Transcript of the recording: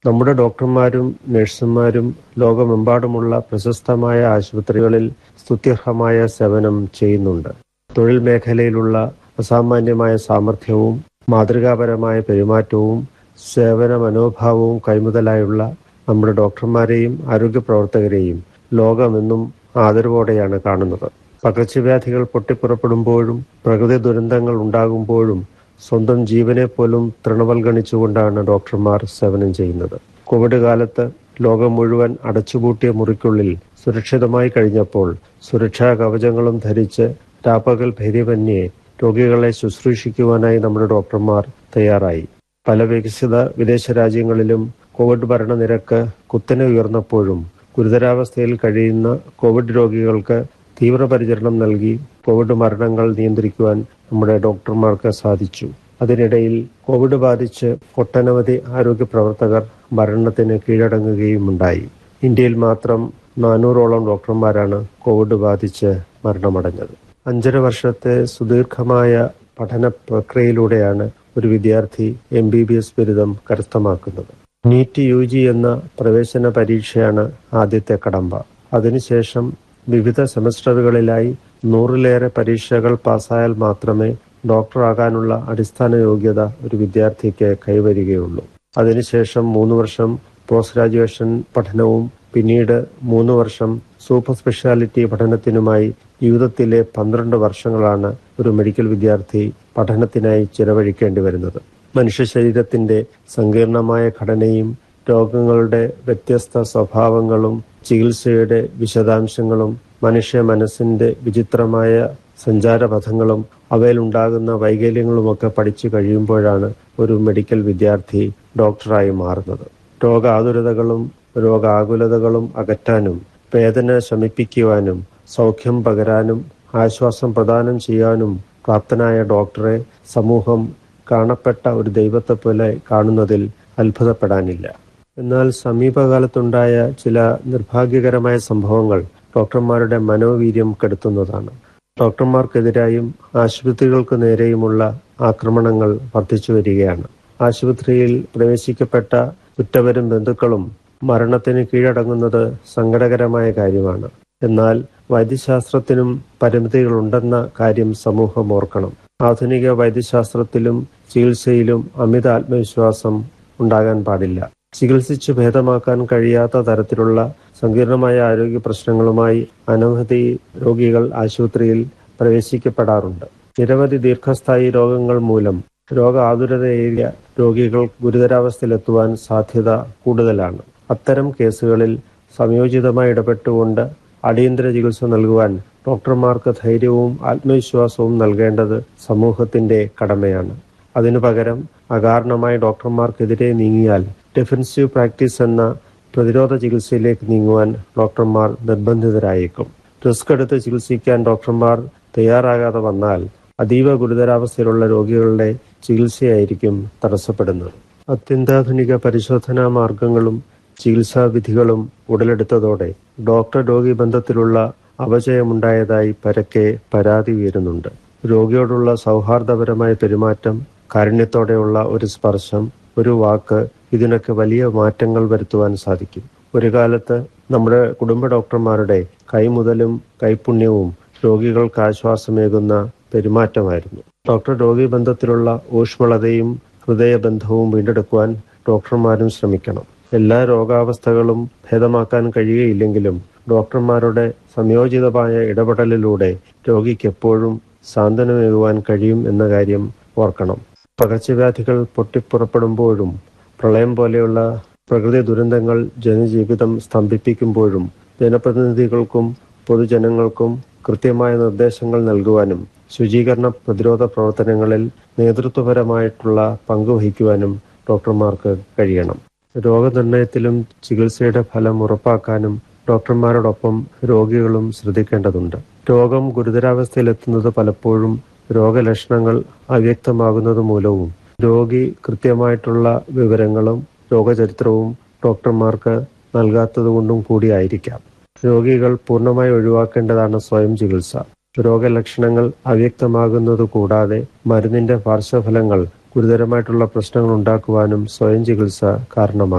നമ്മുടെ ഡോക്ടർമാരും നഴ്സുമാരും ലോകമെമ്പാടുമുള്ള പ്രശസ്തമായ ആശുപത്രികളിൽ സ്തുത്യർഹമായ സേവനം ചെയ്യുന്നുണ്ട് തൊഴിൽ മേഖലയിലുള്ള അസാമാന്യമായ സാമർഥ്യവും മാതൃകാപരമായ പെരുമാറ്റവും സേവന മനോഭാവവും കൈമുതലായുള്ള നമ്മുടെ ഡോക്ടർമാരെയും ആരോഗ്യ പ്രവർത്തകരെയും ലോകമെന്നും ആദരവോടെയാണ് കാണുന്നത് പകർച്ചവ്യാധികൾ പൊട്ടിപ്പുറപ്പെടുമ്പോഴും പ്രകൃതി ദുരന്തങ്ങൾ ഉണ്ടാകുമ്പോഴും സ്വന്തം ജീവനെ പോലും തൃണവൽഗണിച്ചുകൊണ്ടാണ് ഡോക്ടർമാർ സേവനം ചെയ്യുന്നത് കോവിഡ് കാലത്ത് ലോകം മുഴുവൻ അടച്ചുപൂട്ടിയ മുറിക്കുള്ളിൽ സുരക്ഷിതമായി കഴിഞ്ഞപ്പോൾ സുരക്ഷാ കവചങ്ങളും ധരിച്ച് രാപ്പകൽ ഭേദ്യമന്യേ രോഗികളെ ശുശ്രൂഷിക്കുവാനായി നമ്മുടെ ഡോക്ടർമാർ തയ്യാറായി പല വികസിത വിദേശ രാജ്യങ്ങളിലും കോവിഡ് മരണനിരക്ക് കുത്തനെ ഉയർന്നപ്പോഴും ഗുരുതരാവസ്ഥയിൽ കഴിയുന്ന കോവിഡ് രോഗികൾക്ക് തീവ്രപരിചരണം നൽകി കോവിഡ് മരണങ്ങൾ നിയന്ത്രിക്കുവാൻ നമ്മുടെ ഡോക്ടർമാർക്ക് സാധിച്ചു അതിനിടയിൽ കോവിഡ് ബാധിച്ച് ഒട്ടനവധി ആരോഗ്യ പ്രവർത്തകർ മരണത്തിന് കീഴടങ്ങുകയുമുണ്ടായി ഇന്ത്യയിൽ മാത്രം നാനൂറോളം ഡോക്ടർമാരാണ് കോവിഡ് ബാധിച്ച് മരണമടഞ്ഞത് അഞ്ചര വർഷത്തെ സുദീർഘമായ പഠന പ്രക്രിയയിലൂടെയാണ് ഒരു വിദ്യാർത്ഥി എം ബി ബി എസ് ബിരുദം കരസ്ഥമാക്കുന്നത് നീറ്റ് യു ജി എന്ന പ്രവേശന പരീക്ഷയാണ് ആദ്യത്തെ കടമ്പ അതിനുശേഷം വിവിധ സെമസ്റ്ററുകളിലായി നൂറിലേറെ പരീക്ഷകൾ പാസ്സായാൽ മാത്രമേ ഡോക്ടറാകാനുള്ള അടിസ്ഥാന യോഗ്യത ഒരു വിദ്യാർത്ഥിക്ക് കൈവരികയുള്ളൂ അതിനുശേഷം മൂന്ന് വർഷം പോസ്റ്റ് ഗ്രാജുവേഷൻ പഠനവും പിന്നീട് മൂന്ന് വർഷം സൂപ്പർ സ്പെഷ്യാലിറ്റി പഠനത്തിനുമായി ജീവിതത്തിലെ പന്ത്രണ്ട് വർഷങ്ങളാണ് ഒരു മെഡിക്കൽ വിദ്യാർത്ഥി പഠനത്തിനായി ചിലവഴിക്കേണ്ടി വരുന്നത് മനുഷ്യ ശരീരത്തിന്റെ സങ്കീർണമായ ഘടനയും രോഗങ്ങളുടെ വ്യത്യസ്ത സ്വഭാവങ്ങളും ചികിത്സയുടെ വിശദാംശങ്ങളും മനുഷ്യ മനസ്സിന്റെ വിചിത്രമായ സഞ്ചാരപഥങ്ങളും അവയിലുണ്ടാകുന്ന വൈകല്യങ്ങളുമൊക്കെ പഠിച്ചു കഴിയുമ്പോഴാണ് ഒരു മെഡിക്കൽ വിദ്യാർത്ഥി ഡോക്ടറായി മാറുന്നത് രോഗാതുരതകളും രോഗാകുലതകളും അകറ്റാനും വേദന ശമിപ്പിക്കുവാനും സൗഖ്യം പകരാനും ആശ്വാസം പ്രദാനം ചെയ്യാനും പ്രാപ്തനായ ഡോക്ടറെ സമൂഹം കാണപ്പെട്ട ഒരു ദൈവത്തെ പോലെ കാണുന്നതിൽ അത്ഭുതപ്പെടാനില്ല എന്നാൽ സമീപകാലത്തുണ്ടായ ചില നിർഭാഗ്യകരമായ സംഭവങ്ങൾ ഡോക്ടർമാരുടെ മനോവീര്യം കെടുത്തുന്നതാണ് ഡോക്ടർമാർക്കെതിരായും ആശുപത്രികൾക്ക് നേരെയുമുള്ള ആക്രമണങ്ങൾ വർദ്ധിച്ചു വരികയാണ് ആശുപത്രിയിൽ പ്രവേശിക്കപ്പെട്ട ഉറ്റവരും ബന്ധുക്കളും മരണത്തിന് കീഴടങ്ങുന്നത് സങ്കടകരമായ കാര്യമാണ് എന്നാൽ വൈദ്യശാസ്ത്രത്തിനും പരിമിതികളുണ്ടെന്ന കാര്യം സമൂഹം ഓർക്കണം ആധുനിക വൈദ്യശാസ്ത്രത്തിലും ചികിത്സയിലും അമിത ആത്മവിശ്വാസം ഉണ്ടാകാൻ പാടില്ല ചികിത്സിച്ച് ഭേദമാക്കാൻ കഴിയാത്ത തരത്തിലുള്ള സങ്കീർണമായ ആരോഗ്യ പ്രശ്നങ്ങളുമായി അനവധി രോഗികൾ ആശുപത്രിയിൽ പ്രവേശിക്കപ്പെടാറുണ്ട് നിരവധി ദീർഘസ്ഥായി രോഗങ്ങൾ മൂലം രോഗ ആതുരതയേറിയ രോഗികൾ ഗുരുതരാവസ്ഥയിലെത്തുവാൻ സാധ്യത കൂടുതലാണ് അത്തരം കേസുകളിൽ സംയോജിതമായി ഇടപെട്ടുകൊണ്ട് അടിയന്തര ചികിത്സ നൽകുവാൻ ഡോക്ടർമാർക്ക് ധൈര്യവും ആത്മവിശ്വാസവും നൽകേണ്ടത് സമൂഹത്തിന്റെ കടമയാണ് അതിനു പകരം അകാരണമായി ഡോക്ടർമാർക്കെതിരെ നീങ്ങിയാൽ ഡിഫൻസീവ് പ്രാക്ടീസ് എന്ന പ്രതിരോധ ചികിത്സയിലേക്ക് നീങ്ങുവാൻ ഡോക്ടർമാർ നിർബന്ധിതരായേക്കും റിസ്ക് എടുത്ത് ചികിത്സിക്കാൻ ഡോക്ടർമാർ തയ്യാറാകാതെ വന്നാൽ അതീവ ഗുരുതരാവസ്ഥയിലുള്ള രോഗികളുടെ ചികിത്സയായിരിക്കും തടസ്സപ്പെടുന്നത് അത്യന്താധുനിക പരിശോധനാ മാർഗങ്ങളും ചികിത്സാ വിധികളും ഉടലെടുത്തതോടെ ഡോക്ടർ രോഗി ബന്ധത്തിലുള്ള അപജയമുണ്ടായതായി പരക്കെ പരാതി ഉയരുന്നുണ്ട് രോഗിയോടുള്ള സൗഹാർദ്ദപരമായ പെരുമാറ്റം കാരുണ്യത്തോടെയുള്ള ഒരു സ്പർശം ഒരു വാക്ക് ഇതിനൊക്കെ വലിയ മാറ്റങ്ങൾ വരുത്തുവാൻ സാധിക്കും ഒരു കാലത്ത് നമ്മുടെ കുടുംബ ഡോക്ടർമാരുടെ കൈമുതലും കൈപുണ്യവും രോഗികൾക്ക് ആശ്വാസമേകുന്ന പെരുമാറ്റമായിരുന്നു ഡോക്ടർ രോഗി ബന്ധത്തിലുള്ള ഊഷ്മളതയും ഹൃദയബന്ധവും വീണ്ടെടുക്കുവാൻ ഡോക്ടർമാരും ശ്രമിക്കണം എല്ലാ രോഗാവസ്ഥകളും ഭേദമാക്കാൻ കഴിയുകയില്ലെങ്കിലും ഡോക്ടർമാരുടെ സംയോജിതമായ ഇടപെടലിലൂടെ രോഗിക്ക് എപ്പോഴും സാന്ത്വനമേകുവാൻ കഴിയും എന്ന കാര്യം ഓർക്കണം പകർച്ചവ്യാധികൾ പൊട്ടിപ്പുറപ്പെടുമ്പോഴും പ്രളയം പോലെയുള്ള പ്രകൃതി ദുരന്തങ്ങൾ ജനജീവിതം സ്തംഭിപ്പിക്കുമ്പോഴും ജനപ്രതിനിധികൾക്കും പൊതുജനങ്ങൾക്കും കൃത്യമായ നിർദ്ദേശങ്ങൾ നൽകുവാനും ശുചീകരണ പ്രതിരോധ പ്രവർത്തനങ്ങളിൽ നേതൃത്വപരമായിട്ടുള്ള പങ്കുവഹിക്കുവാനും ഡോക്ടർമാർക്ക് കഴിയണം രോഗനിർണയത്തിലും ചികിത്സയുടെ ഫലം ഉറപ്പാക്കാനും ഡോക്ടർമാരോടൊപ്പം രോഗികളും ശ്രദ്ധിക്കേണ്ടതുണ്ട് രോഗം ഗുരുതരാവസ്ഥയിലെത്തുന്നത് പലപ്പോഴും രോഗലക്ഷണങ്ങൾ അവ്യക്തമാകുന്നത് മൂലവും രോഗി കൃത്യമായിട്ടുള്ള വിവരങ്ങളും രോഗചരിത്രവും ഡോക്ടർമാർക്ക് നൽകാത്തതുകൊണ്ടും കൂടിയായിരിക്കാം രോഗികൾ പൂർണ്ണമായി ഒഴിവാക്കേണ്ടതാണ് സ്വയം ചികിത്സ രോഗലക്ഷണങ്ങൾ അവ്യക്തമാകുന്നത് കൂടാതെ മരുന്നിന്റെ പാർശ്വഫലങ്ങൾ ഗുരുതരമായിട്ടുള്ള പ്രശ്നങ്ങൾ ഉണ്ടാക്കുവാനും സ്വയം ചികിത്സ കാരണമാകും